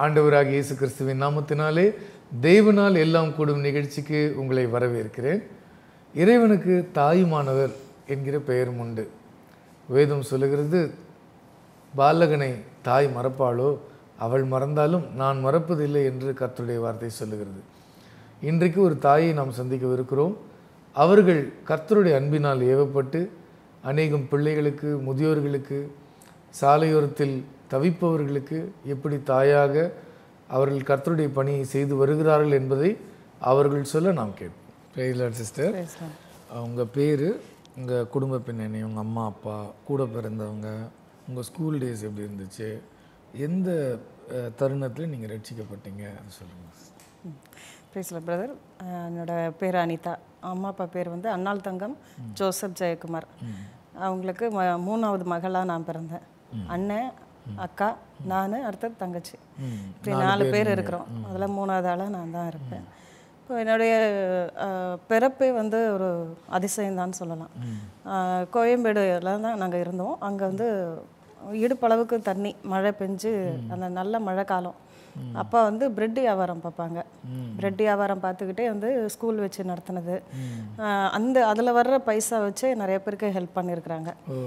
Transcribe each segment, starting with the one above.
ஆண்டவராக இயேசு கிறிஸ்துவின் நாமத்தினாலே தெய்வனால் எல்லாம் கூடும் நிகழ்ச்சிக்கு உங்களை வரவேற்கிறேன் இறைவனுக்கு தாயுமானவர் என்கிற பெயரும் உண்டு வேதம் சொல்லுகிறது பாலகனை தாய் மறப்பாளோ அவள் மறந்தாலும் நான் மறப்பதில்லை என்று கர்த்தருடைய வார்த்தை சொல்லுகிறது இன்றைக்கு ஒரு தாயை நாம் சந்திக்கவிருக்கிறோம் அவர்கள் கர்த்தருடைய அன்பினால் ஏவப்பட்டு அநேகம் பிள்ளைகளுக்கு முதியோர்களுக்கு சாலையோரத்தில் தவிப்பவர்களுக்கு எப்படி தாயாக அவர்கள் கர்த்தருடைய பணியை செய்து வருகிறார்கள் என்பதை அவர்கள் சொல்ல நாம் கேட்போம் சிஸ்டர் உங்கள் பேர் உங்கள் குடும்ப பின்னணி உங்கள் அம்மா அப்பா கூட பிறந்தவங்க உங்கள் ஸ்கூல் டேஸ் எப்படி இருந்துச்சு எந்த தருணத்தில் நீங்கள் ரட்சிக்கப்பட்டீங்க அது சொல்லுங்கள் பேசல பிரதர் என்னோட பேர் அனிதா அம்மா அப்பா பேர் வந்து அன்னாள் தங்கம் ஜோசப் ஜெயக்குமார் அவங்களுக்கு ம- மூணாவது மகளாக நான் பிறந்தேன் அண்ணன் அக்கா நான் அடுத்தது தங்கச்சி இப்படி நாலு பேர் இருக்கிறோம் அதில் மூணாவது ஆளாக நான் தான் இருப்பேன் இப்போ என்னுடைய அஹ், பிறப்பே வந்து ஒரு அதிசயம்தான் சொல்லலாம் அஹ், கோயம்பேடுல தான் நாங்கள் இருந்தோம் அங்கே வந்து இடுப்பளவுக்கு தண்ணி மழை பெஞ்சு அந்த நல்ல மழை காலம் அப்பா வந்து பிரெட் வியாபாரம் பார்ப்பாங்க பிரெட் வியாபாரம் பார்த்துக்கிட்டே வந்து ஸ்கூல் வச்சு நடத்துனது ஆஹ் அந்த அதில் வர்ற பைசா வச்சு நிறைய பேருக்கு ஹெல்ப் பண்ணியிருக்கிறாங்க ஓ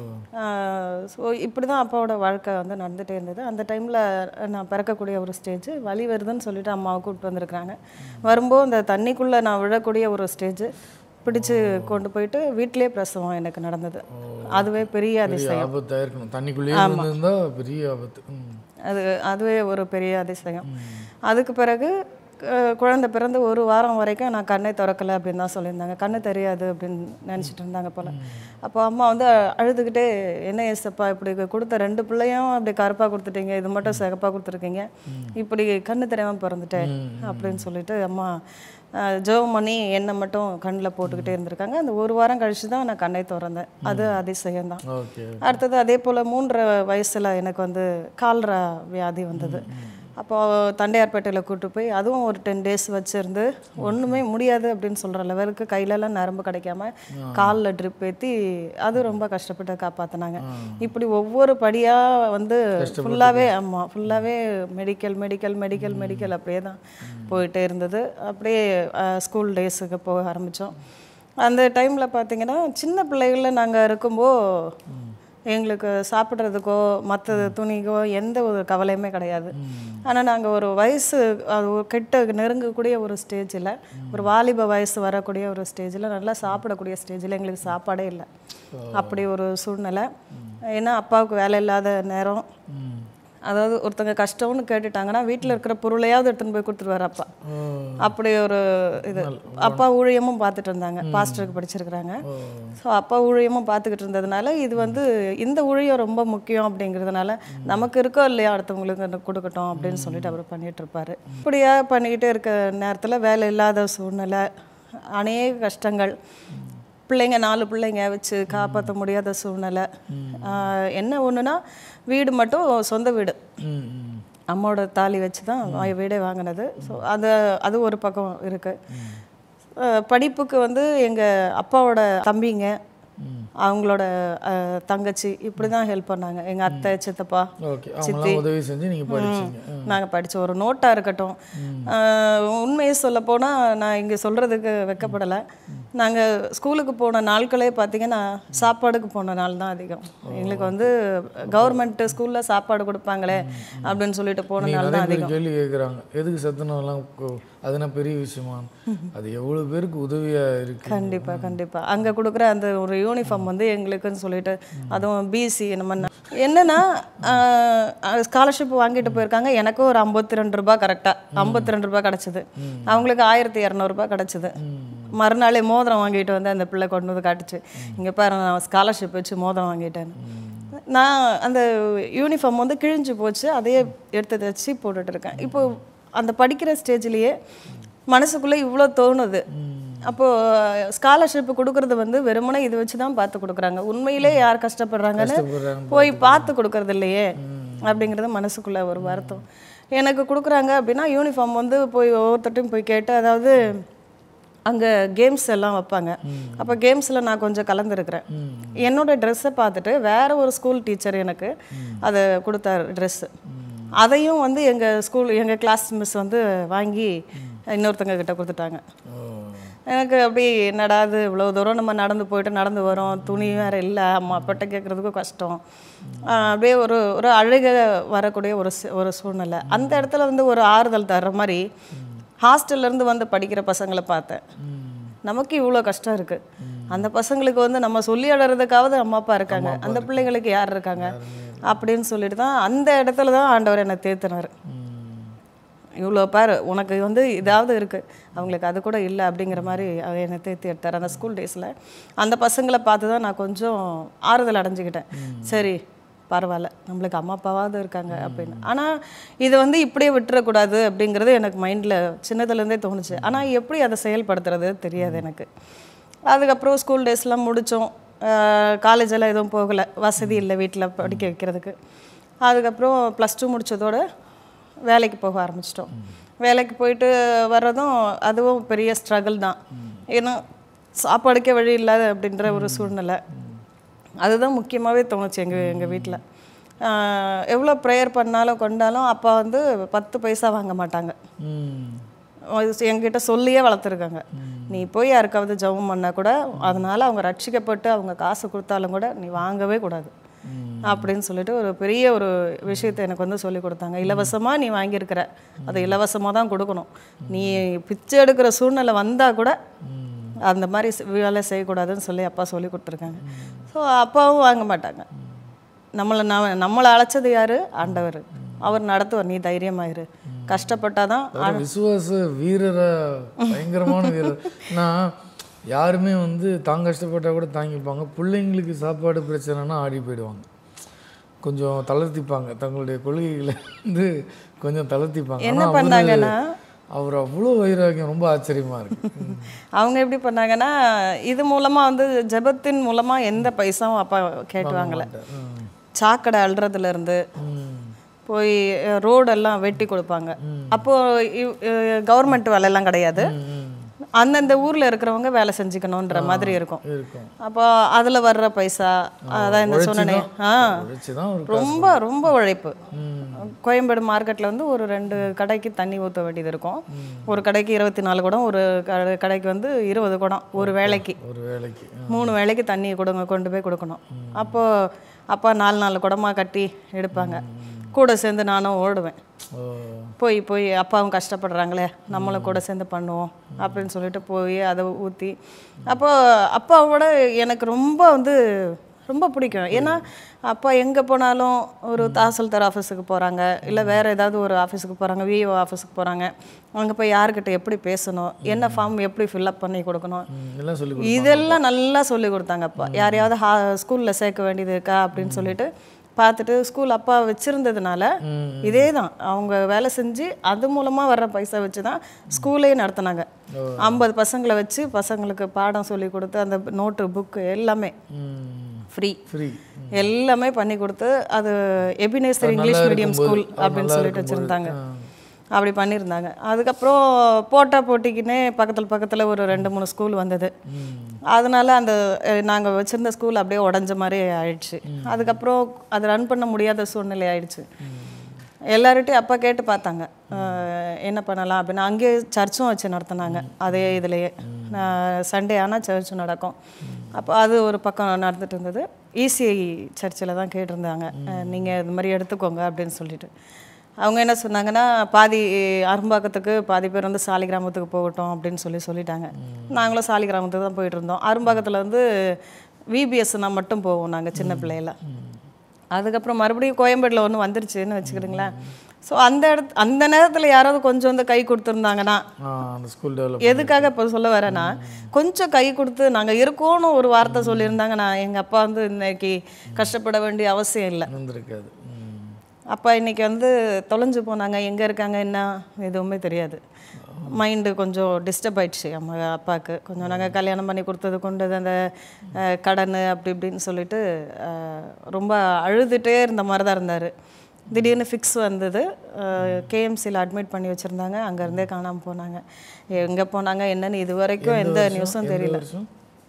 ஸோ இப்படி தான் அப்பாவோட வாழ்க்கை வந்து நடந்துகிட்டே இருந்தது அந்த டைமில் நான் பிறக்கக்கூடிய ஒரு ஸ்டேஜ் வலி வருதுன்னு சொல்லிட்டு அம்மாவை கூப்பிட்டு வந்திருக்கிறாங்க வரும்போது அந்த தண்ணிக்குள்ளே நான் விழக்கூடிய ஒரு ஸ்டேஜ் பிடிச்சு கொண்டு போயிட்டு வீட்டிலே பிரசவம் எனக்கு நடந்தது அதுவே பெரிய அதிசயம் பெரிய ஆபத்தாக இருக்கணும் தண்ணிக்குள்ளேயே இருந்திருந்தா பெரிய ஆபத்து ம். அது அதுவே ஒரு பெரிய அதிசயம் அதுக்கு பிறகு அஹ், குழந்தை பிறந்து ஒரு வாரம் வரைக்கும் நான் கண்ணை திறக்கலை அப்படின்னு தான் சொல்லியிருந்தாங்க கண்ணு தெரியாது அப்படின்னு நினச்சிட்டு இருந்தாங்க போல் அப்போ அம்மா வந்து அழுதுகிட்டே என்ன ஏசப்பா இப்படி கொடுத்த ரெண்டு பிள்ளையும் அப்படி கருப்பாக கொடுத்துட்டீங்க இது மட்டும் சிகப்பாக கொடுத்துருக்கீங்க இப்படி கண்ணு தெரியாமல் பிறந்துட்டேன் அப்படின்னு சொல்லிட்டு அம்மா ஜெபம் பண்ணி எண்ணெய் மட்டும் கண்ணில் போட்டுக்கிட்டே இருந்திருக்காங்க அந்த ஒரு வாரம் கழிச்சு தான் நான் கண்ணை திறந்தேன் அது அதிசயம் தான் ஓகே அடுத்தது அதே போல் மூன்றரை வயசில் எனக்கு வந்து கால்ரா வியாதி வந்தது அப்போ தண்டையார்பேட்டையில் கூட்டு போய் அதுவும் ஒரு டென் டேஸ் வச்சுருந்து ஒன்றுமே முடியாது அப்படின்னு சொல்கிற லெவலுக்கு கையிலலாம் நரம்பு கிடைக்காம காலில் ட்ரிப் ஏற்றி அது ரொம்ப கஷ்டப்பட்டு காப்பாற்றினாங்க இப்படி ஒவ்வொரு படியாக வந்து ஃபுல்லாகவே ஆமாம் ஃபுல்லாகவே மெடிக்கல் மெடிக்கல் மெடிக்கல் மெடிக்கல் அப்படியே தான் போயிட்டே இருந்தது அப்படியே ஸ்கூல் டேஸுக்கு போக ஆரம்பித்தோம் அந்த டைமில் பார்த்தீங்கன்னா சின்ன பிள்ளைகளில் நாங்கள் இருக்கும்போது எங்களுக்கு சாப்பிட்றதுக்கோ மற்ற துணிக்கோ எந்த ஒரு கவலையுமே கிடையாது ஆனால் நாங்கள் ஒரு வயசு அது ஒரு கெட்ட நெருங்கக்கூடிய ஒரு ஸ்டேஜில் ஒரு வாலிப வயசு வரக்கூடிய ஒரு ஸ்டேஜில் நல்லா சாப்பிடக்கூடிய ஸ்டேஜில் எங்களுக்கு சாப்பாடே இல்லை அப்படி ஒரு சூழ்நிலை ஏன்னா அப்பாவுக்கு வேலை இல்லாத நேரம் ம். அதாவது ஒருத்தங்க கஷ்டம்னு கேட்டுட்டாங்கன்னா வீட்டில் இருக்கிற பொருளையாவது எடுத்துன்னு போய் கொடுத்துருவாரு அப்பா ஓ அப்படி ஒரு இது அப்பா ஊழியமும் பார்த்துட்டு இருந்தாங்க பாஸ்டருக்கு படிச்சிருக்கிறாங்க ஸோ அப்பா ஊழியமும் பார்த்துக்கிட்டு இருந்ததுனால இது வந்து இந்த ஊழியம் ரொம்ப முக்கியம் அப்படிங்கிறதுனால நமக்கு இருக்கோ இல்லையா அடுத்தவங்களுக்கு அது கொடுக்கட்டும் அப்படின்னு சொல்லிட்டு அவர் பண்ணிட்டு இருப்பாரு இப்படியா பண்ணிக்கிட்டே இருக்க நேரத்தில் வேலை இல்லாத சூழ்நிலை அநேக கஷ்டங்கள் பிள்ளைங்க நாலு பிள்ளைங்க வச்சு காப்பாற்ற முடியாத சூழ்நிலை ஆஹ் என்ன ஒன்றுனா வீடு மட்டும் சொந்த வீடு ம் ம் அம்மாவோட தாலி வச்சு தான் வா- வீடே வாங்கினது ஸோ அது அது ஒரு பக்கம் இருக்குது படிப்புக்கு வந்து எங்கள் அப்பாவோட தம்பிங்க அவங்களோட அஹ், தங்கச்சி இப்படி தான் ஹெல்ப் பண்ணாங்க எங்கள் அத்தை சித்தப்பா ஓகே அவங்களாம் உதவி செஞ்சு நீங்கள் படிச்சீங்க நாங்கள் படித்த ஒரு நோட்டாக இருக்கட்டும் அஹ், உண்மையை சொல்ல போனால் நான் இங்கே சொல்கிறதுக்கு வெக்கப்படலை நாங்கள் ஸ்கூலுக்கு போன நாட்களே பார்த்தீங்கன்னா சாப்பாடுக்கு போன நாள் தான் அதிகம் எங்களுக்கு வந்து கவர்மெண்ட் ஸ்கூலில் சாப்பாடு கொடுப்பாங்களே அப்படின்னு சொல்லிட்டு போன நாள் நிறைய தான் பேர் கேள்வி கேட்குறாங்க எதுக்கு சத்துணவுலாம் கொ- அதுனா பெரிய விஷயமா அது எவ்வளோ பேருக்கு உதவியாக இருக்கு கண்டிப்பா கண்டிப்பா அங்க கொடுக்குற அந்த ஒரு யூனிஃபார்ம் வந்து எங்களுக்குன்னு சொல்லிட்டு அதுவும் பிசி நம்ம ந- என்னன்னா ஸ்காலர்ஷிப் வாங்கிட்டு போயிருக்காங்க எனக்கும் ஒரு ஐம்பத்தி ரெண்டு ரூபாய் கரெக்டா ஐம்பத்தி ரெண்டு ரூபாய் கிடைச்சது அவங்களுக்கு ஆயிரத்தி இரநூறுபா கிடைச்சது மறுநாளே மோதிரம் வாங்கிட்டு வந்து அந்த பிள்ளை கொண்டு வந்து காட்டுச்சு இங்க பாரு நான் ஸ்காலர்ஷிப் வச்சு மோதிரம் வாங்கிட்டேன் நான் அந்த யூனிஃபார்ம் வந்து கிழிஞ்சு போச்சு அதையே எடுத்து தச்சு போட்டுட்டு இருக்கேன் இப்போ அந்த படிக்கிற ஸ்டேஜ்லேயே மனசுக்குள்ளே இவ்வளோ தோணுது அப்போது ஸ்காலர்ஷிப் கொடுக்கறது வந்து வெறுமனே இது வச்சு தான் பார்த்து கொடுக்குறாங்க உண்மையிலே யார் கஷ்டப்படுறாங்கன்னு கஷ்டப்படுறாங்க போய் பார்த்து கொடுக்கறது இல்லையே அப்படிங்கிறது மனசுக்குள்ள ஒரு வருத்தம் எனக்கு கொடுக்குறாங்க அப்படின்னா யூனிஃபார்ம் வந்து போய் ஒவ்வொருத்தட்டையும் போய் கேட்டு அதாவது அங்கே கேம்ஸ் எல்லாம் வைப்பாங்க அப்போ கேம்ஸில் நான் கொஞ்சம் கலந்துருக்கிறேன் என்னோட ட்ரெஸ்ஸை பார்த்துட்டு வேற ஒரு ஸ்கூல் டீச்சர் எனக்கு அதை கொடுத்தாரு ட்ரெஸ்ஸு அதையும் வந்து எங்கள் ஸ்கூல் எங்கள் கிளாஸ் மிஸ் வந்து வாங்கி இன்னொருத்தங்க கிட்ட கொடுத்துட்டாங்க ஓ எனக்கு அப்படி என்னடா இது இவ்வளோ தூரம் நம்ம நடந்து போயிட்டு நடந்து வரோம் துணி வேறு இல்லை அம்மா அப்பாட்ட கேட்குறதுக்கும் கஷ்டம் ஆஹ் அப்படியே ஒரு ஒரு அழுக வரக்கூடிய ஒரு சி- ஒரு சூழ்நிலை அந்த இடத்துல வந்து ஒரு ஆறுதல் தர்ற மாதிரி ஹாஸ்டல்ல இருந்து வந்து படிக்கிற பசங்களை பார்த்தேன் நமக்கு இவ்வளோ கஷ்டம் இருக்குது அந்த பசங்களுக்கு வந்து நம்ம சொல்லி அடறதுக்காவது அம்மா அப்பா இருக்காங்க அந்த பிள்ளைங்களுக்கு யார் இருக்காங்க அப்படின்னு சொல்லிட்டு தான் அந்த இடத்துல தான் ஆண்டவர் என்னை தேத்தினார் ம். இவ்வளோ பாரு உனக்கு வந்து இதாவது இருக்குது அவங்களுக்கு அது கூட இல்லை அப்படிங்கிற மாதிரி அவர் என்னை தேத்தி எடுத்தார் அந்த ஸ்கூல் டேஸில் அந்த பசங்களை பார்த்து தான் நான் கொஞ்சம் ஆறுதல் அடைஞ்சுக்கிட்டேன் சரி பரவாயில்ல நம்மளுக்கு அம்மா அப்பாவாவது இருக்காங்க அப்படின்னு ஆனால் இது வந்து இப்படியே விட்டுறக்கூடாது அப்படிங்கிறது எனக்கு மைண்டில் சின்னதுலேருந்தே தோணுச்சு ஆனால் எப்படி அதை செயல்படுத்துறது தெரியாது எனக்கு அதுக்கப்புறம் ஸ்கூல் டேஸ்லாம் முடித்தோம் காலேஜ் எல்லாம் எதுவும் போகலை வசதி இல்லை வீட்டில் படிக்க வைக்கிறதுக்கு அதுக்கப்புறம் ப்ளஸ் டூ முடித்ததோட வேலைக்கு போக ஆரம்பிச்சிட்டோம் வேலைக்கு போயிட்டு வர்றதும் அதுவும் பெரிய ஸ்ட்ரகிள் தான் ஏன்னா சாப்பாடுக்கே வழி இல்லாத அப்படின்ற ஒரு சூழ்நிலை அதுதான் முக்கியமாகவே தோணுச்சு எங்கள் எங்கள் வீட்டில் எவ்வளோ ப்ரேயர் பண்ணாலும் கொண்டாலும் அப்பா வந்து பத்து பைசா வாங்க மாட்டாங்க ம். அது என்கிட்ட சொல்லியே வளர்த்துருக்காங்க நீ போய் யாருக்காவது ஜெபம் பண்ணால் கூட அதனால அவங்க ரட்சிக்கப்பட்டு அவங்க காசு கொடுத்தாலும் கூட நீ வாங்கவே கூடாது அப்படின்னு சொல்லிட்டு ஒரு பெரிய ஒரு விஷயத்தை எனக்கு வந்து சொல்லி கொடுத்தாங்க இலவசமாக நீ வாங்கியிருக்கிற அதை இலவசமாக தான் கொடுக்கணும் நீ பிச்சை எடுக்கிற சூழ்நிலை வந்தால் கூட அந்த மாதிரி செ- வேலை செய்யக்கூடாதுன்னு சொல்லி அப்பா சொல்லி கொடுத்துருக்காங்க ஸோ அப்பாவும் வாங்க மாட்டாங்க நம்மளை நம்ம நம்மளை அழைச்சது யாரு ஆண்டவர் அவர் நடத்துவார் நீ தைரியமாயிரு கஷ்டப்பட்டாதான் ஒரு விசுவாச வீரரா பயங்கரமான வீரர் நான் யாருமே வந்து தாங்க கஷ்டப்பட்டா கூட தாங்கிப்பாங்க பிள்ளைங்களுக்கு சாப்பாடு பிரச்சனைனா ஆடி போயிடுவாங்க கொஞ்சம் தளர்த்திப்பாங்க தங்களுடைய கொள்கைகளை வந்து கொஞ்சம் தளர்த்திப்பாங்க என்ன ஆனா அவரு- பண்ணாங்கன்னா அவர் அவ்வளோ வைராகியம் ரொம்ப ஆச்சரியமா இருக்கு ம். அவங்க எப்படி பண்ணாங்கன்னா இது மூலமா வந்து ஜெபத்தின் மூலமா எந்த பைசாவும் அப்பா கேட்டு வாங்கல ம். சாக்கடை அள்ளுறதுல இருந்து ம். போய் ரோடெல்லாம் வெட்டி கொடுப்பாங்க அப்போ கவர்மெண்ட் வேலையெல்லாம் கிடையாது ம். அந்தந்த ஊர்ல இருக்கிறவங்க வேலை செஞ்சுக்கணுன்ற மாதிரி இருக்கும் இருக்கும் அப்போ அதுல வர்ற பைசா அதான் இந்த சொன்னனே ஆ உழைச்சி தான் ஒரு ரொம்ப ரொம்ப உழைப்பு ம். கோயம்பேடு மார்க்கெட்டில் வந்து ஒரு ரெண்டு கடைக்கு தண்ணி ஊற்ற வேண்டியது இருக்கும் ஒரு கடைக்கு இருபத்தி நாலு குடம் ஒரு கடை- கடைக்கு வந்து இருபது குடம் ஒரு வேலைக்கு ஒரு வேலைக்கு மூணு வேளைக்கு தண்ணி கொடுங்க கொண்டு போய் கொடுக்கணும் அப்போது அப்பா நாலு நாலு குடமா கட்டி எடுப்பாங்க கூட சேர்ந்து நானும் ஓடுவேன் ஓ போய் போய் அப்பாவும் கஷ்டப்படுறாங்களே நம்மளும் கூட சேர்ந்து பண்ணுவோம் அப்படின்னு சொல்லிட்டு போய் அதை ஊற்றி அப்போ அப்பாவோட எனக்கு ரொம்ப வந்து ரொம்ப பிடிக்கும் ஏன்னா அப்பா எங்கே போனாலும் ஒரு தாசில்தார் ஆஃபீஸுக்கு போகிறாங்க இல்லை வேறு ஏதாவது ஒரு ஆஃபீஸுக்கு போகிறாங்க விஓ ஆஃபீஸுக்கு போகிறாங்க அங்கே போய் யார்கிட்ட எப்படி பேசணும் என்ன ஃபார்ம் எப்படி ஃபில்அப் பண்ணி கொடுக்கணும் ம், எல்லாம் சொல்லி இதெல்லாம் நல்லா சொல்லி கொடுத்தாங்க அப்பா யாரையாவது ஹா ஸ்கூலில் சேர்க்க வேண்டியது இருக்கா அப்படின்னு சொல்லிட்டு பார்த்துட்டு ஸ்கூல் அப்பா வச்சுருந்ததுனால இதே தான் அவங்க வேலை செஞ்சு அது மூலமாக வர்ற பைசா வச்சு தான் ஸ்கூலே நடத்துனாங்க ஐம்பது பசங்களை வச்சு பசங்களுக்கு பாடம் சொல்லி கொடுத்து அந்த நோட்டு புக்கு எல்லாமே ஃப்ரீ ஃப்ரீ எல்லாமே பண்ணி கொடுத்து அது எபினேசர் இங்கிலீஷ் மீடியம் ஸ்கூல் அப்படின்னு சொல்லிட்டு வச்சுருந்தாங்க அப்படி பண்ணியிருந்தாங்க அதுக்கப்புறம் போட்டா போட்டிக்குன்னே பக்கத்தில் பக்கத்தில் ஒரு ரெண்டு மூணு ஸ்கூல் வந்தது அதனால அந்த நாங்கள் வச்சுருந்த ஸ்கூல் அப்படியே உடஞ்ச மாதிரி ஆயிடுச்சு அதுக்கப்புறம் அது ரன் பண்ண முடியாத சூழ்நிலை ஆயிடுச்சு எல்லார்கிட்டையும் அப்பா கேட்டு பார்த்தாங்க அஹ் என்ன பண்ணலாம் அப்படின்னு அங்கேயே சர்ச்சும் வச்சு நடத்துனாங்க அதே இதுலேயே சண்டே ஆனால் சர்ச்சும் நடக்கும் அப்போ அது ஒரு பக்கம் நடந்துட்டு இருந்தது இசிஐ சர்ச்சில் தான் கேட்டிருந்தாங்க நீங்கள் இது மாதிரி எடுத்துக்கோங்க அப்படின்னு சொல்லிட்டு அவங்க என்ன சொன்னாங்கன்னா பாதி அரும்பாக்கத்துக்கு பாதி பேர் வந்து சாலி கிராமத்துக்கு போகட்டும் அப்படின்னு சொல்லி சொல்லிட்டாங்க நாங்களும் சாலி கிராமத்துக்கு தான் போயிட்டு இருந்தோம் அரும்பாக்கத்தில் வந்து விபிஎஸ்னா மட்டும் போவோம் நாங்கள் சின்ன பிள்ளையில அதுக்கப்புறம் மறுபடியும் கோயம்பேட்டில் ஒன்று வந்துருச்சுன்னு வச்சுக்கிடுங்களேன் ஸோ அந்த இடத்து அந்த நேரத்தில் யாராவது கொஞ்சம் வந்து கை கொடுத்துருந்தாங்கன்னா ஆ அந்த ஸ்கூல் டெவலப் எதுக்காக இப்போ சொல்ல வரேன்னா கொஞ்சம் கை கொடுத்து நாங்கள் இருக்கோன்னு ஒரு வார்த்தை சொல்லியிருந்தாங்கன்னா எங்கள் அப்பா வந்து இன்னைக்கு கஷ்டப்பட வேண்டிய அவசியம் இல்லை இருந்திருக்காது ம். அப்பா இன்னைக்கு வந்து தொலைஞ்சு போனாங்க எங்கே இருக்காங்க என்ன எதுவுமே தெரியாது மைண்டு கொஞ்சம் டிஸ்டர்ப் ஆயிடுச்சு அம்மா அப்பாவுக்கு கொஞ்சம் நாங்கள் கல்யாணம் பண்ணி கொடுத்தது கொண்டது அந்த அஹ், கடன் அப்படி இப்படின்னு சொல்லிட்டு அஹ், ரொம்ப அழுதுகிட்டே இருந்த மாதிரி தான் இருந்தார் திடீர்னு ஃபிக்ஸ் வந்தது கேஎம்சியில் அட்மிட் பண்ணி வச்சுருந்தாங்க அங்கேருந்தே காணாமல் போனாங்க எங்கே போனாங்க என்னன்னு இது வரைக்கும் எந்த நியூஸும் தெரியல வருஷம்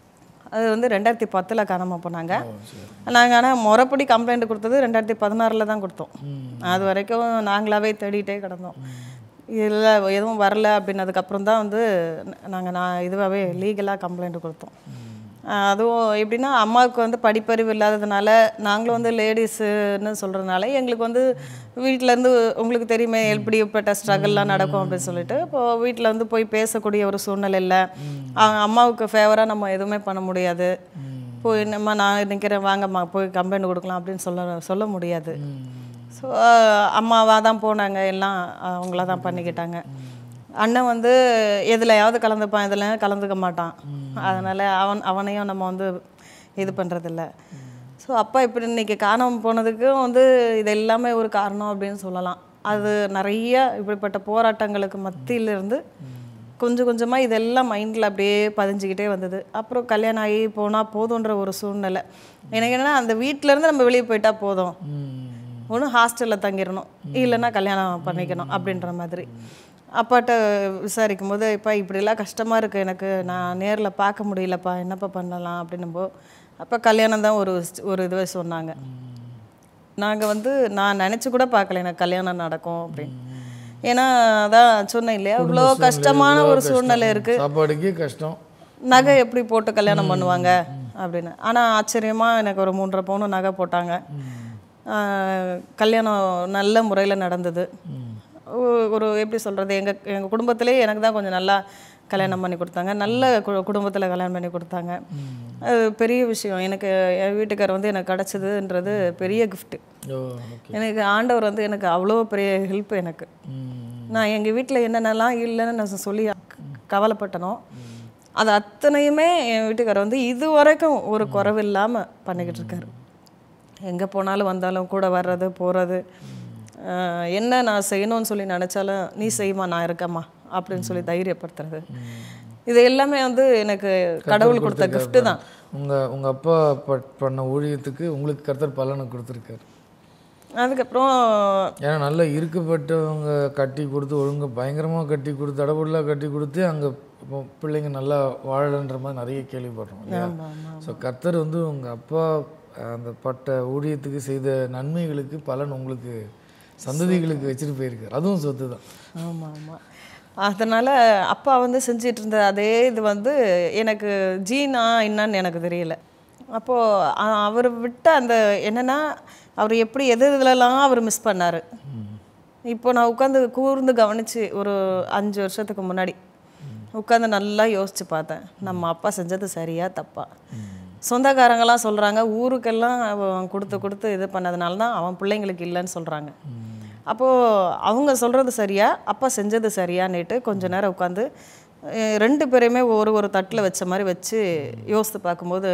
அது வந்து ரெண்டாயிரத்தி பத்தில் காணாமல் போனாங்க நாங்கள் ஆனால் முறைப்படி கம்ப்ளைண்ட் கொடுத்தது ரெண்டாயிரத்தி பதினாறில் தான் கொடுத்தோம் அது வரைக்கும் நாங்களாவே தேடிட்டே கிடந்தோம் இல்லை எதுவும் வரல அப்படின்னதுக்கப்புறம் தான் வந்து நாங்கள் நான் இதுவாகவே லீகலாக கம்ப்ளைண்ட் கொடுத்தோம் ஆஹ் அதுவும் எப்படின்னா அம்மாவுக்கு வந்து படிப்பறிவு இல்லாததுனால நாங்களும் வந்து லேடிஸுன்னு சொல்கிறதுனால எங்களுக்கு வந்து வீட்டிலேருந்து உங்களுக்கு தெரியுமே எப்படிப்பட்ட ஸ்ட்ரகிள்லாம் நடக்கும் அப்படின்னு சொல்லிட்டு இப்போ வீட்டில் வந்து போய் பேசக்கூடிய ஒரு சூழ்நிலை இல்லை அவங்க அம்மாவுக்கு ஃபேவராக நம்ம எதுவுமே பண்ண முடியாது போய் நம்ம நான் நிற்கிறேன் வாங்கம்மா போய் கம்ப்ளைண்ட் கொடுக்கலாம் அப்படின்னு சொல்ல சொல்ல முடியாது ஸோ அம்மாவாக தான் போனாங்க எல்லாம் அவங்கள தான் பண்ணிக்கிட்டாங்க அண்ணன் வந்து எதுலையாவது கலந்துப்பான் இதில் கலந்துக்க மாட்டான் அதனால் அவன் அவனையும் நம்ம வந்து இது பண்ணுறதில்ல ஸோ அப்பா இப்படி இன்னைக்கு காணாமல் போனதுக்கும் வந்து இது எல்லாமே ஒரு காரணம் அப்படின்னு சொல்லலாம் அது நிறைய இப்படிப்பட்ட போராட்டங்களுக்கு மத்தியிலிருந்து கொஞ்சம் கொஞ்சமாக இதெல்லாம் மைண்டில் அப்படியே பதிஞ்சுக்கிட்டே வந்தது அப்புறம் கல்யாணம் ஆகி போனால் போதுன்ற ஒரு சூழ்நிலை எனக்கு என்னன்னா அந்த வீட்டிலேருந்து நம்ம வெளியே போயிட்டா போதும் ஒன்று ஹாஸ்டலில் தங்கிடணும் இல்லைன்னா கல்யாணம் பண்ணிக்கணும் அப்படின்ற மாதிரி அப்பாட்ட விசாரிக்கும் போது இப்போ இப்படிலாம் கஷ்டமாக இருக்குது எனக்கு நான் நேரில் பார்க்க முடியலப்பா என்னப்பா பண்ணலாம் அப்படின்னும்போ அப்போ கல்யாணம் தான் ஒரு ஒரு இதுவே சொன்னாங்க நாங்கள் வந்து நான் நினச்சி கூட பார்க்கல எனக்கு கல்யாணம் நடக்கும் அப்படின்னு ஏன்னா அதான் சொன்னேன் இல்லையா இவ்வளோ கஷ்டமான ஒரு சூழ்நிலை இருக்குது சாப்பாடுக்கே கஷ்டம் நகை எப்படி போட்டு கல்யாணம் பண்ணுவாங்க அப்படின்னு ஆனால் ஆச்சரியமாக எனக்கு ஒரு மூன்றரை பவுன் நகை போட்டாங்க ஆஹ் கல்யாணம் நல்ல முறையில் நடந்தது ஒ- ஒரு எப்படி சொல்கிறது எங்கள் எங்கள் குடும்பத்திலே எனக்கு தான் கொஞ்சம் நல்லா கல்யாணம் பண்ணி கொடுத்தாங்க நல்ல கு குடும்பத்தில் கல்யாணம் பண்ணி கொடுத்தாங்க அது பெரிய விஷயம் எனக்கு என் வீட்டுக்கார் வந்து எனக்கு கிடச்சதுன்றது பெரிய gift ஓ ஓகே எனக்கு ஆண்டவர் வந்து எனக்கு அவ்வளோ பெரிய ஹெல்ப் எனக்கு நான் எங்கள் வீட்டில் என்னென்னலாம் இல்லைன்னு நான் சொல்லி கவலைப்பட்டனோ அது அத்தனையுமே என் வீட்டுக்காரர் வந்து இது வரைக்கும் ஒரு குறைவு இல்லாமல் பண்ணிக்கிட்டு இருக்காரு எங்கே போனாலும் வந்தாலும் கூட வர்றது போகிறது என்ன நான் செய்யணும்னு சொல்லி நினச்சாலும் நீ செய்யுமா நான் இருக்கேம்மா அப்படின்னு சொல்லி தைரியப்படுத்துறது இது எல்லாமே வந்து எனக்கு கடவுள் கொடுத்த gift தான் உங்கள் உங்கள் அப்பா ப- பண்ண ஊழியத்துக்கு உங்களுக்கு கர்த்தர் பலனை கொடுத்துருக்காரு அதுக்கப்புறம் ஏன்னா நல்லா இருக்கப்பட்டவங்க கட்டி கொடுத்து ஒழுங்கா பயங்கரமாக கட்டி கொடுத்து அடபுடலாக கட்டி கொடுத்து அங்கே பிள்ளைங்க நல்லா வாழன்ற மாதிரி நிறைய கேள்விப்படுறோம் இல்லையா ஸோ கர்த்தர் வந்து உங்கள் அப்பா அந்த பட்ட ஊழியத்துக்கு செய்த நன்மைகளுக்கு பலன் உங்களுக்கு சந்ததிகளுக்கு வச்சுட்டு போயிருக்காரு அதுவும் சொத்து தான் ஆமாம் ஆமாம் அதனால் அப்பா வந்து செஞ்சிட்டு இருந்த அதே இது வந்து எனக்கு ஜீனா என்னன்னு எனக்கு தெரியல அப்போது அவர் விட்ட அந்த என்னென்னா அவர் எப்படி எது இதுலலாம் அவர் மிஸ் பண்ணார் இப்போ நான் உட்காந்து கூர்ந்து கவனித்து ஒரு அஞ்சு வருஷத்துக்கு முன்னாடி உட்காந்து நல்லா யோசித்து பார்த்தேன் நம்ம அப்பா செஞ்சது சரியா தப்பா சொந்தக்காரங்கெல்லாம் சொல்கிறாங்க ஊருக்கெல்லாம் அவன் கொடுத்து கொடுத்து இது பண்ணதுனால தான் அவன் பிள்ளைங்களுக்கு இல்லைன்னு சொல்கிறாங்க அப்போது அவங்க சொல்கிறது சரியா அப்பா செஞ்சது சரியான்னுட்டு கொஞ்ச நேரம் உட்காந்து ரெண்டு பேரையுமே ஒரு ஒரு தட்டில் வச்ச மாதிரி வச்சு யோசித்து பார்க்கும்போது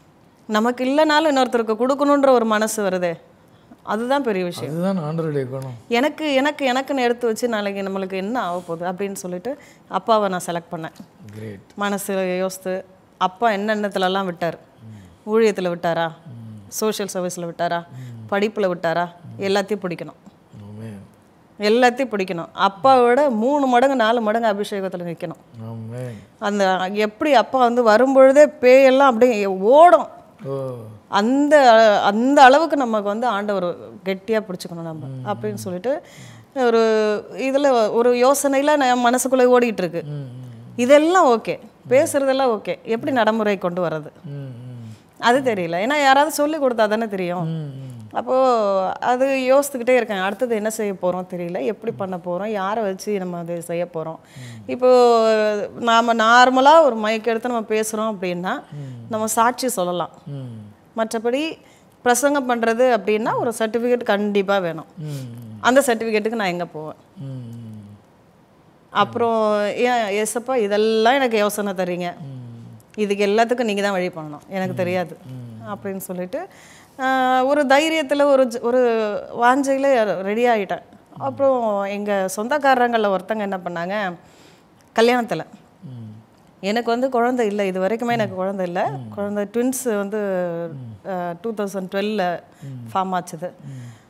நமக்கு இல்லைனாலும் இன்னொருத்தருக்கு கொடுக்கணுன்ற ஒரு மனசு வருதே அதுதான் பெரிய விஷயம் அதுதான் ஆண்டருடைய குணம் எனக்கு எனக்கு எனக்குன்னு எடுத்து வச்சு நாளைக்கு நம்மளுக்கு என்ன ஆக போகுது அப்படின்னு சொல்லிட்டு அப்பாவை நான் செலக்ட் பண்ணேன் கிரேட் மனசில் யோசித்து அப்பா என்னென்னத்துலலாம் விட்டார் ஊழியத்தில் விட்டாரா சோஷியல் சர்வீஸில் விட்டாரா படிப்பில் விட்டாரா எல்லாத்தையும் பிடிக்கணும் ஆமே எல்லாத்தையும் பிடிக்கணும் அப்பாவோட மூணு மடங்கு நாலு மடங்கு அபிஷேகத்தில் நிற்கணும் ஆமே அந்த எப்படி அப்பா வந்து வரும்பொழுதே பேயெல்லாம் அப்படியே ஓடும் ஓ அந்த அந்த அளவுக்கு நமக்கு வந்து ஆண்டவர் கெட்டியாக பிடிச்சிக்கணும் நம்ம அப்படின்னு சொல்லிட்டு ஒரு இதில் ஒரு யோசனையில் நான் மனசுக்குள்ளே ஓடிட்டு இருக்கு ம் ம் இதெல்லாம் ஓகே பேசுறதெல்லாம் ஓகே எப்படி நடைமுறை கொண்டு வர்றது ம் ம் அது தெரியல ஏன்னா யாராவது சொல்லி கொடுத்தா தானே தெரியும் ம் ம் அப்போது அது யோசித்துக்கிட்டே இருக்கேன் அடுத்தது என்ன செய்ய போகிறோம் தெரியல எப்படி பண்ண போகிறோம் யாரை வச்சு நம்ம அதை செய்ய போகிறோம் இப்போது நாம் நார்மலாக ஒரு மைக் எடுத்து நம்ம பேசுகிறோம் அப்படின்னா நம்ம சாட்சி சொல்லலாம் ம் மற்றபடி பிரசங்கம் பண்ணுறது அப்படின்னா ஒரு சர்டிஃபிகேட் கண்டிப்பாக வேணும் ம் அந்த சர்டிஃபிகேட்டுக்கு நான் எங்கே போவேன் ம் அப்புறம் ஏன் ஏசப்பா இதெல்லாம் எனக்கு யோசனை தரீங்க இதுக்கு எல்லாத்துக்கும் நீங்கள் தான் வழி பண்ணணும் எனக்கு தெரியாது அப்படின்னு சொல்லிட்டு ஆஹ், ஒரு தைரியத்தில் ஒரு ஜ- ஒரு வாஞ்சையில் ரெடி ஆகிட்டேன் அப்புறம் எங்கள் சொந்தக்காரங்களில் ஒருத்தங்க என்ன பண்ணாங்க கல்யாணத்தில் ம் எனக்கு வந்து குழந்தை இல்லை இது வரைக்குமே எனக்கு குழந்தை இல்லை குழந்தை ட்வின்ஸ் வந்து டூ தௌசண்ட் டுவெலில் ஃபார்ம் ஆச்சுது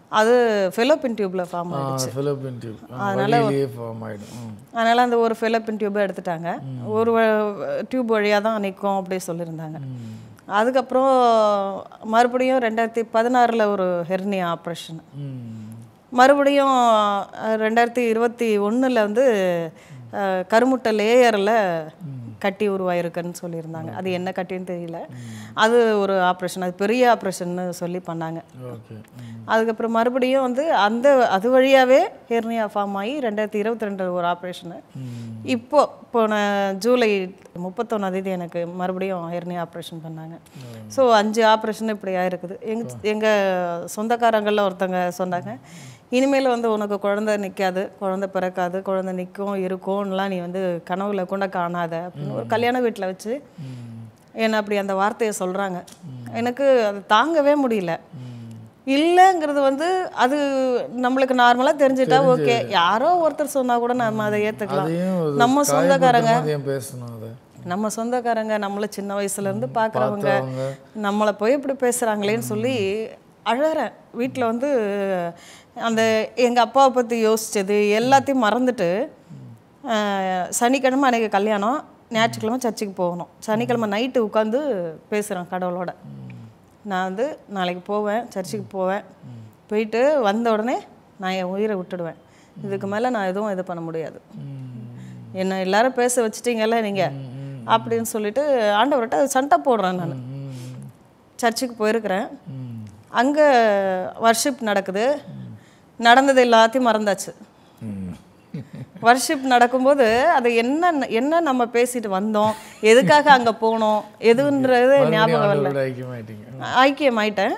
அது ஃபெலோப்பின் டியூப்ல ஃபார்ம் ஆயிடுச்சு ஃபிலிப்பின் டியூப் வழியிலேயே ஃபார்ம் ஆகிடும் அதனால அந்த ஒரு ஃபெலோப்பின் டியூபை எடுத்துட்டாங்க ஒரு டியூப் வழியாக தான் நிற்கும் அப்படி சொல்லியிருந்தாங்க அதுக்கப்புறம் மறுபடியும் ரெண்டாயிரத்தி பதினாறில் ஒரு ஹெர்னியா ஆப்ரேஷன் மறுபடியும் அஹ், ரெண்டாயிரத்தி இருபத்தி ஒண்ணுல வந்து அஹ், கருமுட்டை லேயரில் கட்டி உருவாயிருக்குன்னு சொல்லியிருந்தாங்க அது என்ன கட்டின்னு தெரியல அது ஒரு ஆப்ரேஷன் அது பெரிய ஆப்ரேஷன்னு சொல்லி பண்ணாங்க ஓகே அதுக்கப்புறம் மறுபடியும் வந்து அந்த அது வழியாகவே ஹெர்னியா ஃபார்ம் ஆகி ரெண்டாயிரத்தி இருபத்தி ரெண்டு ஒரு ஆப்ரேஷனு இப்போ போன ஜூலை முப்பத்தொன்னாம் தேதி எனக்கு மறுபடியும் ஹெர்னியா ஆப்ரேஷன் பண்ணாங்க ஸோ அஞ்சு ஆப்ரேஷன் இப்படி ஆயிருக்குது எங்க எங்கள் சொந்தக்காரங்களில் ஒருத்தங்க சொன்னாங்க இனிமேல் வந்து உனக்கு குழந்தை நிற்காது குழந்தை பிறக்காது குழந்தை நிற்கும் இருக்கும்லாம் நீ வந்து கனவுல கூட காணாத அப்படின்னு ஒரு கல்யாண வீட்டில் வச்சு என்னை அப்படி அந்த வார்த்தையை சொல்கிறாங்க எனக்கு அது தாங்கவே முடியல இல்லைங்கிறது வந்து அது நம்மளுக்கு நார்மலாக தெரிஞ்சுட்டா ஓகே யாரோ ஒருத்தர் சொன்னா கூட நம்ம அதை ஏற்றுக்கலாம் அதையும் ஒரு நம்ம சொந்தக்காரங்க காயப்படுத்தும் போது ஏன் பேசணும் அதை நம்ம சொந்தக்காரங்க நம்மள சின்ன வயசுல இருந்து பார்க்குறவங்க பார்த்தவங்க. நம்மளை போய் இப்படி பேசுகிறாங்களேன்னு சொல்லி அழறேன் வீட்டில் வந்து அந்த எங்கள் அப்பாவை பற்றி யோசிச்சது எல்லாத்தையும் மறந்துட்டு அஹ், சனிக்கிழமை அன்றைக்கி கல்யாணம் ஞாயிற்றுக்கிழமை சர்ச்சுக்கு போகணும் சனிக்கிழமை நைட்டு உட்காந்து பேசுகிறேன் கடவுளோட நான் வந்து நாளைக்கு போவேன் சர்ச்சுக்கு போவேன் போயிட்டு வந்த உடனே நான் என் உயிரை விட்டுடுவேன் இதுக்கு மேலே நான் எதுவும் இது பண்ண முடியாது என்ன எல்லாரும் பேச வச்சிட்டீங்கல்ல நீங்கள் அப்படின்னு சொல்லிட்டு ஆண்டவர்கிட்ட சண்டை போடுறேன் நான் சர்ச்சுக்கு போயிருக்கிறேன் அங்கே வர்ஷிப் நடக்குது நடந்தது எல்லாத்தையும் மறந்தாச்சு வர்ஷிப் நடக்கும்போது அது என்ன என்ன நம்ம பேசிட்டு வந்தோம் எதுக்காக அங்கே போனோம் எதுன்றது ஞாபகம் வரல ஆண்டவரோட ஐக்கியமாயிட்டீங்க ஐக்கியமாயிட்டேன்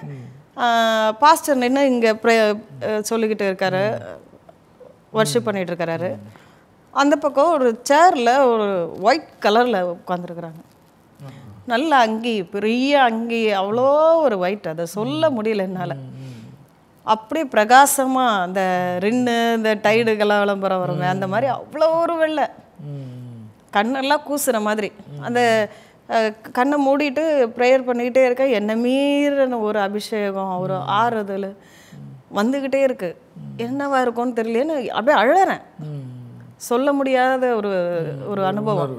பாஸ்டர் நின்று இங்கே சொல்லிக்கிட்டு இருக்காரு வர்ஷிப் பண்ணிட்டு இருக்காரு அந்த பக்கம் ஒரு சேரில் ஒரு ஒயிட் கலரில் உட்காந்துருக்குறாங்க நல்ல அங்கி பெரிய அங்கி அவ்வளோ ஒரு ஒயிட் அதை சொல்ல முடியல என்னால் அப்படியே பிரகாசமாக அந்த ரின்னு இந்த டைடுகெல்லாம் விளம்பரம் வருமே அந்த மாதிரி அவ்வளோ ஒரு வெள்ளை கண்ணெல்லாம் கூசுற மாதிரி அந்த அஹ், கண்ணை மூடிட்டு ப்ரேயர் பண்ணிக்கிட்டே இருக்க என்ன மீறின ஒரு அபிஷேகம் ஒரு ஆறுதல் வந்துக்கிட்டே இருக்கு என்னவா இருக்கும்னு தெரியலேன்னு அப்படியே அழறேன் சொல்ல முடியாத ஒரு ஒரு அனுபவம்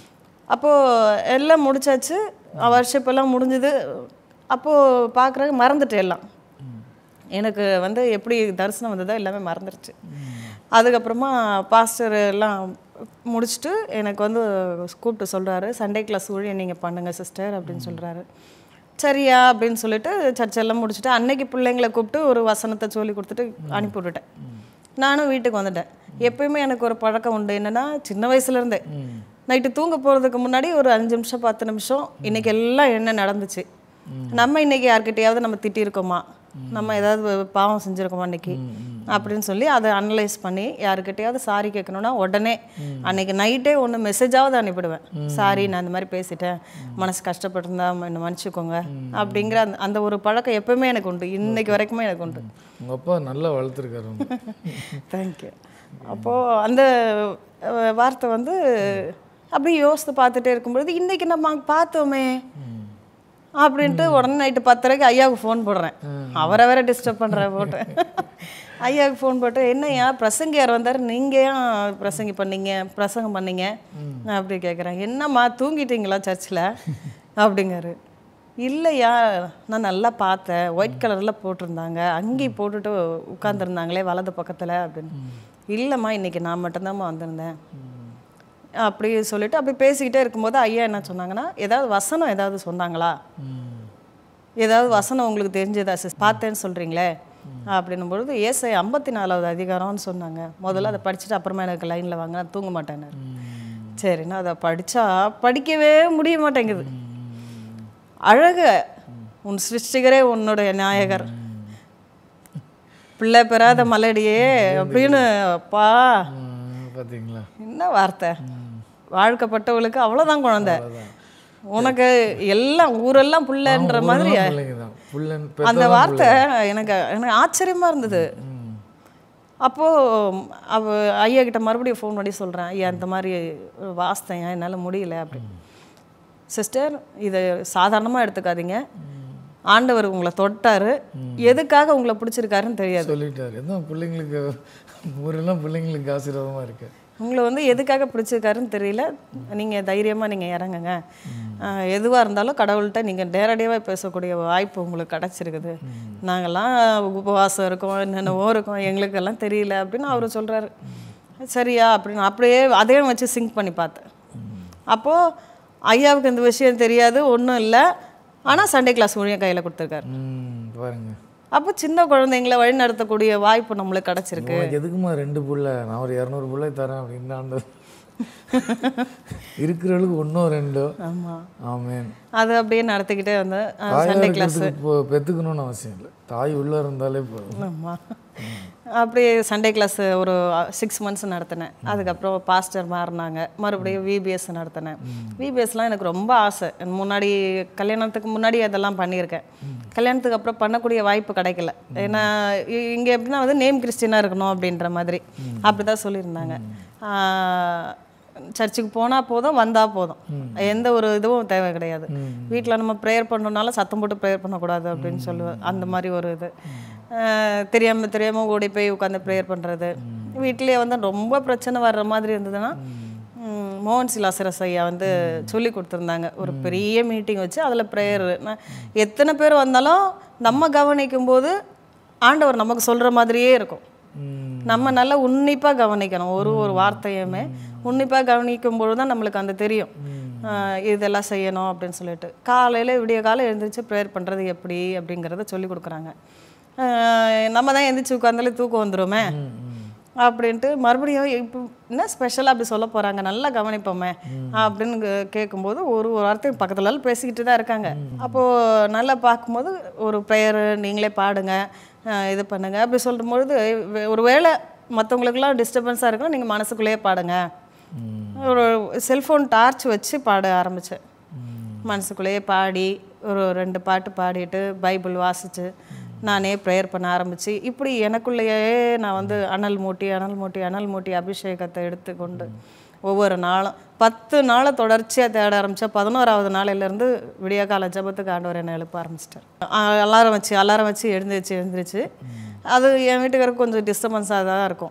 அப்போது எல்லாம் முடிச்சாச்சு வருஷப் எல்லாம் முடிஞ்சுது அப்போது பார்க்குறாங்க மறந்துட்டு எல்லாம் எனக்கு வந்து எப்படி தரிசனம் வந்ததோ எல்லாமே மறந்துருச்சு அதுக்கப்புறமா பாஸ்டர் எல்லாம் முடிச்சுட்டு எனக்கு வந்து கூப்பிட்டு சொல்கிறாரு சண்டே கிளாஸ் ஊழியம் நீங்கள் பண்ணுங்க சிஸ்டர் அப்படின்னு சொல்கிறாரு சரியா அப்படின்னு சொல்லிட்டு சர்ச்செல்லாம் முடிச்சுட்டு அன்னைக்கு பிள்ளைங்களை கூப்பிட்டு ஒரு வசனத்தை சொல்லி கொடுத்துட்டு அனுப்பி விட்டுட்டேன் நானும் வீட்டுக்கு வந்துட்டேன் எப்பயுமே எனக்கு ஒரு பழக்கம் உண்டு என்னன்னா சின்ன வயசுலேருந்தே நைட்டு தூங்க போகிறதுக்கு முன்னாடி ஒரு அஞ்சு நிமிஷம் பத்து நிமிஷம் இன்னைக்கு எல்லாம் என்ன நடந்துச்சு நம்ம இன்னைக்கு யார்கிட்டயாவது நம்ம திட்டியிருக்கோமா நம்ம ஏதாவது பாவம் செஞ்சுருக்கோமா இன்னைக்கு அப்படின்னு சொல்லி அதை அனலைஸ் பண்ணி யாருக்கிட்டையாவது சாரி கேட்கணும்னா உடனே அன்னைக்கு நைட்டே ஒன்று மெசேஜாவது அனுப்பிடுவேன் சாரி நான் இந்த மாதிரி பேசிட்டேன் மனசு கஷ்டப்பட்டிருந்தா என்னை மன்னிச்சுக்கோங்க அப்படிங்கிற அந்த அந்த ஒரு பழக்கம் எப்பவுமே எனக்கு உண்டு இன்னைக்கு வரைக்குமே எனக்கு உண்டு உங்க அப்பா நல்லா வளர்த்துருக்காரு உங்களை. தேங்க்யூ அப்போது அந்த அஹ், வார்த்தை வந்து அப்படியே யோசித்து பார்த்துட்டே இருக்கும்பொழுது இன்னைக்கு நம்ம அங்க பார்த்தோமே அப்படின்ட்டு உடனே நைட்டு பத்தரைக்கு ஐயாவுக்கு ஃபோன் போடுறேன் அவரை வேற டிஸ்டர்ப் பண்ணுறேன் போட்டு ஐயாவுக்கு ஃபோன் போட்டு என்னய்யா பிரசங்கியார் வந்தார் நீங்கள் ஏன் பிரசங்கி பண்ணீங்க பிரசங்கம் பண்ணீங்க அப்படி கேட்குறேன் என்னம்மா தூங்கிட்டீங்களா சர்ச்சில் அப்படிங்காரு இல்லையா நான் நல்லா பார்த்தேன் ஒயிட் கலரில் போட்டிருந்தாங்க அங்கி போட்டுட்டு உட்காந்துருந்தாங்களே வலது பக்கத்தில் அப்படின்னு இல்லைம்மா இன்னைக்கு நான் மட்டும்தாம்மா வந்திருந்தேன் அப்படி சொல்லிட்டு அப்படி பேசிக்கிட்டே இருக்கும்போது ஐயா என்ன சொன்னாங்கன்னா ஏதாவது வசனம் ஏதாவது சொன்னாங்களா ஏதாவது வசனம் உங்களுக்கு தெரிஞ்சதா சிஸ் பார்த்தேன்னு சொல்கிறீங்களே அப்படின்னும் பொழுது ஏசை ஐம்பத்தி நாலாவது அதிகாரம்னு சொன்னாங்க முதல்ல அதை படிச்சுட்டு அப்புறமா எனக்கு லைனில் வாங்க நான் தூங்க மாட்டேன்னு சரின்னா அதை படித்தா படிக்கவே முடிய மாட்டேங்குது அழக உன் சிருஷ்டிகரே உன்னுடைய நாயகர் பிள்ளை பெறாத மலடியே அப்படின்னு அப்பா ம், பாத்தீங்களா என்ன வார்த்தை வாழ்க்கப்பட்டவளுக்கு அவ்வளோதான் குழந்தை உனக்கு எல்லாம் ஊரெல்லாம் புள்ளன்ற மாதிரி பிள்ளைங்க தான் புள்ளன் அந்த வார்த்தை எனக்கு எனக்கு ஆச்சரியமா இருந்தது அப்போ அவ ஐயா கிட்ட மறுபடியும் ஃபோன் பண்ணி சொல்றேன் ஐயா இந்த மாதிரி வாஸ்தேன் என்னால் முடியல அப்படி சிஸ்டர் இதை சாதாரணமாக எடுத்துக்காதீங்க ஆண்டவர் உங்களை தொட்டாரு எதுக்காக உங்களை பிடிச்சிருக்காருன்னு தெரியாது சொல்லிட்டாரு எதான் பிள்ளைங்களுக்கு ஊரெல்லாம் பிள்ளைங்களுக்கு ஆசீர்வாதமா இருக்கு உங்களை வந்து எதுக்காக பிடிச்சிருக்காருன்னு தெரியல நீங்கள் தைரியமாக நீங்கள் இறங்குங்க எதுவாக இருந்தாலும் கடவுள்கிட்ட நீங்கள் நேரடியாகவே பேசக்கூடிய வாய்ப்பு உங்களுக்கு கிடச்சிருக்குது நாங்கள்லாம் உபவாசம் இருக்கோம் என்னென்னவோ இருக்கோம் எங்களுக்கெல்லாம் தெரியல அப்படின்னு அவர் சொல்கிறாரு சரியா அப்படின்னு அப்படியே அதையும் வச்சு சிங்க் பண்ணி பார்த்தேன் அப்போது ஐயாவுக்கு இந்த விஷயம் தெரியாது ஒன்றும் இல்லை ஆனால் சண்டே கிளாஸ் ஊழியம் கையில் கொடுத்துருக்காரு ம் பாருங்க அப்போ சின்ன குழந்தைங்களை வழி நடத்தக்கூடிய வாய்ப்பு நம்மளுக்கு கிடச்சிருக்கு உனக்கு எதுக்குமா ரெண்டு புள்ள நான் ஒரு இரநூறு புள்ள தரேன் அப்படின்னு ஆண்டு இருக்கிறவளுக்கு ஒன்றோ ரெண்டோ ஆமாம் ஆமேன் அது அப்படியே நடத்திக்கிட்டே வந்தேன் தாயா சண்டே கிளாஸ் இருக்கிறதுக்கு இப்போ பெற்றுக்கணும்னு அவசியம் இல்லை தாய் உள்ளே இருந்தாலே போதும் ஆமாம் அப்படியே சண்டே கிளாஸ் ஒரு சிக்ஸ் மந்த்ஸ் நடத்தினேன் அதுக்கப்புறம் பாஸ்டர் மாறினாங்க மறுபடியும் விபிஎஸ் நடத்தினேன் விபிஎஸ்லாம் எனக்கு ரொம்ப ஆசை முன்னாடி கல்யாணத்துக்கு முன்னாடி அதெல்லாம் பண்ணியிருக்கேன் கல்யாணத்துக்கு அப்புறம் பண்ணக்கூடிய வாய்ப்பு கிடைக்கல ஏன்னா இங்கே எப்படின்னா வந்து நேம் கிறிஸ்டினாக இருக்கணும் அப்படின்ற மாதிரி அப்படி தான் சொல்லியிருந்தாங்க ஆஹ், சர்ச்சுக்கு போனால் போதும் வந்தால் போதும் எந்த ஒரு இதுவும் தேவை கிடையாது வீட்டில் நம்ம ப்ரேயர் பண்ணணுனாலும் சத்தம் போட்டு ப்ரேயர் பண்ணக்கூடாது அப்படின்னு சொல்லுவேன் அந்த மாதிரி ஒரு இது ஆஹ் தெரியாம தெரியாம ஓடி போய் உட்காந்து ப்ரேயர் பண்றது வீட்டிலேயே வந்து ரொம்ப பிரச்சனை வர்ற மாதிரி இருந்ததுன்னா ம், மோகன் சிலாசரஸ் ஐயா வந்து சொல்லி கொடுத்துருந்தாங்க ஒரு பெரிய மீட்டிங் வச்சு அதில் ப்ரேயர் எத்தனை பேர் வந்தாலும் நம்ம கவனிக்கும் போது ஆண்டவர் நமக்கு சொல்ற மாதிரியே இருக்கும் ம் நம்ம நல்லா உன்னிப்பாக கவனிக்கணும் ஒரு ஒரு வார்த்தையுமே உன்னிப்பாக கவனிக்கும் பொழுது தான் நம்மளுக்கு அந்த தெரியும் ஆஹ் இதெல்லாம் செய்யணும் அப்படின்னு சொல்லிட்டு காலையில் விடிய காலம் எழுந்திரிச்சு ப்ரேயர் பண்ணுறது எப்படி அப்படிங்கிறத சொல்லி கொடுக்குறாங்க ஆஹ் நம்ம தான் எந்திரிச்சு உட்காந்தாலே தூக்கம் வந்துருமே அப்படின்ட்டு மறுபடியும் இப்போ என்ன ஸ்பெஷலாக அப்படி சொல்ல போகிறாங்க நல்லா கவனிப்போமே அப்படின்னு கே- கேட்கும்போது ஒரு ஒரு வார்த்தையும் பக்கத்துல எல்லாம் பேசிக்கிட்டு தான் இருக்காங்க அப்போது நல்லா பார்க்கும்போது ஒரு ப்ரேயர் நீங்களே பாடுங்க ஆஹ் இது பண்ணுங்க அப்படி சொல்லும் பொழுது வே- ஒரு வேளை மற்றவங்களுக்குலாம் டிஸ்டர்பன்ஸாக இருக்கும் நீங்கள் மனசுக்குள்ளேயே பாடுங்க ஒரு செல்ஃபோன் டார்ச் வச்சு பாட ஆரம்பித்தேன் மனசுக்குள்ளேயே பாடி ஒரு ரெண்டு பாட்டு பாடிட்டு பைபிள் வாசித்து நானே ப்ரேயர் பண்ண ஆரம்பித்து இப்படி எனக்குள்ளேயே நான் வந்து அனல் மூட்டி அனல் மூட்டி அனல் மூட்டி அபிஷேகத்தை எடுத்துக்கொண்டு ஒவ்வொரு நாளும் பத்து நாளை தொடர்ச்சியாக தேட ஆரம்பித்தா பதினோராவது நாளையிலேருந்து விடிய கால ஜபத்துக்கு ஆண்டவர் என்னை எழுப்ப ஆரம்பிச்சிட்டார் அலாரம் வச்சு அலாரம் வச்சு எழுந்திரிச்சு எழுந்திரிச்சு அது என் வீட்டுக்காருக்கு கொஞ்சம் டிஸ்டர்பன்ஸாக தான் இருக்கும்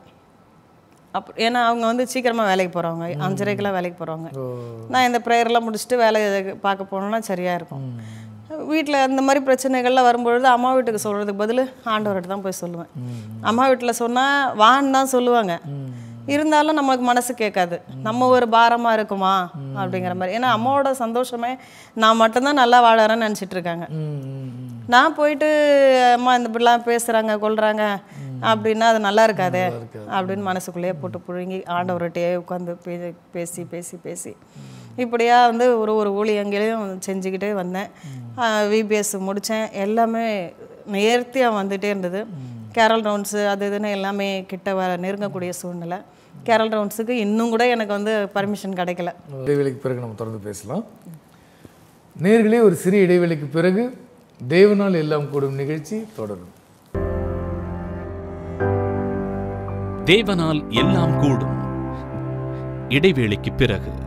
அப் ஏன்னா அவங்க வந்து சீக்கிரமாக வேலைக்கு போகிறவங்க அஞ்சரைக்கெல்லாம் வேலைக்கு போகிறவங்க ஓ நான் இந்த ப்ரேயர்லாம் முடிச்சுட்டு வேலையை பார்க்க போனோன்னா சரியாக இருக்கும் வீட்டில் இந்த மாதிரி பிரச்சனைகள்லாம் வரும்பொழுது அம்மா வீட்டுக்கு சொல்கிறதுக்கு பதில் ஆண்டவர்கிட்ட தான் போய் சொல்லுவேன் அம்மா வீட்டில் சொன்னால் வான்னு தான் சொல்லுவாங்க இருந்தாலும் நமக்கு மனசு கேட்காது நம்ம ஒரு பாரமாக இருக்குமா அப்படிங்கிற மாதிரி ஏன்னா அம்மாவோட சந்தோஷமே நான் மட்டும்தான் நல்லா வாழறேன்னு நினச்சிட்டு இருக்காங்க ம் ம், ம். நான் போயிட்டு அம்மா இந்த இப்படிலாம் பேசுகிறாங்க கொள்றாங்க அப்படின்னா அது நல்லா இருக்காதே அப்படின்னு மனசுக்குள்ளேயே போட்டு புழுங்கி ஆண்டவர்கிட்டயே உட்காந்து பே பேசி பேசி பேசி இப்படியா வந்து ஒரு ஒரு ஊழியங்களையும் செஞ்சுக்கிட்டே வந்தேன் விபிஎஸ் முடித்தேன் எல்லாமே நேர்த்தியாக வந்துட்டே இருந்தது கேரல் ரவுண்ட்ஸு அது இதுன்னு எல்லாமே கிட்ட வர நெருங்கக்கூடிய சூழ்நிலை கேரல் ரவுண்ட்ஸுக்கு இன்னும் கூட எனக்கு வந்து பர்மிஷன் கிடைக்கல இடைவேளைக்கு பிறகு நம்ம தொடர்ந்து பேசலாம் நேர்களே ஒரு சிறிய இடைவேளைக்கு பிறகு தேவனால் எல்லாம் கூடும் நிகழ்ச்சி தொடரும் தேவனால் எல்லாம் கூடும் இடைவேளைக்கு பிறகு